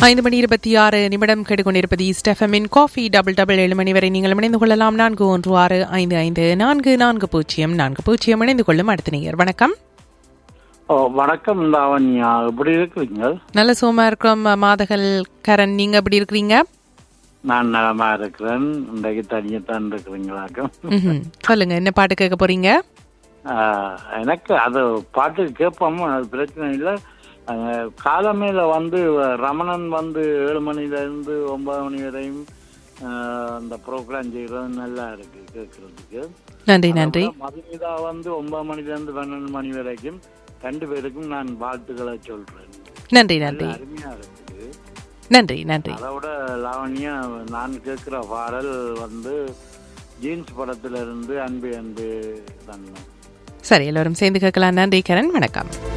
ஐந்து மணி இருபத்தி ஆறு நிமிடம் கேட்டுக்கொண்டிருப்பது ஈஸ்ட் எஃப்எம்மின் காஃபி டபுள் டபுள் ஏழு மணி வரை நீங்கள் இணைந்து கொள்ளலாம் நான்கு ஒன்று ஆறு ஐந்து ஐந்து நான்கு நான்கு பூஜ்ஜியம் நான்கு பூஜ்ஜியம் இணைந்து கொள்ளும் அடுத்த நேயர் வணக்கம் ஓ வணக்கம் லாவண்யா எப்படி இருக்கிறீங்க நல்ல சோமா இருக்கிறோம் மாதகள் கரண் நீங்க எப்படி இருக்கிறீங்க நான் நலமா இருக்கிறேன் இன்றைக்கு தனியத்தான் இருக்கிறீங்களாக்கும் ம்ஹும். சொல்லுங்க என்ன பாட்டு கேட்க போறீங்க ஆஹ், எனக்கு அது பாட்டு கேட்போம் அது பிரச்சனை இல்லை ஆஹ், காலமேல வந்து ரமணன் வந்து ஏழு மணில இருந்து ஒன்பது மணி வரையும் ஆஹ், அந்த ப்ரோக்ராம் செய்யறது நல்லா இருக்கு கேட்கறதுக்கு நன்றி நன்றி மதுமிதா வந்து ஒன்பது மணில இருந்து பன்னெண்டு மணி வரைக்கும் ரெண்டு பேருக்கும் நான் வாழ்த்துக்களை சொல்றேன் நன்றி நன்றி அருமையா இருக்குது நன்றி நன்றி அதோட லாவண்யா நான் கேட்கிற பாடல் வந்து ஜீன்ஸ் படத்துல இருந்து அன்பு அன்பு தன்மை சரி எல்லோரும் சேர்ந்து கேட்கலாம் நன்றி கரண் வணக்கம்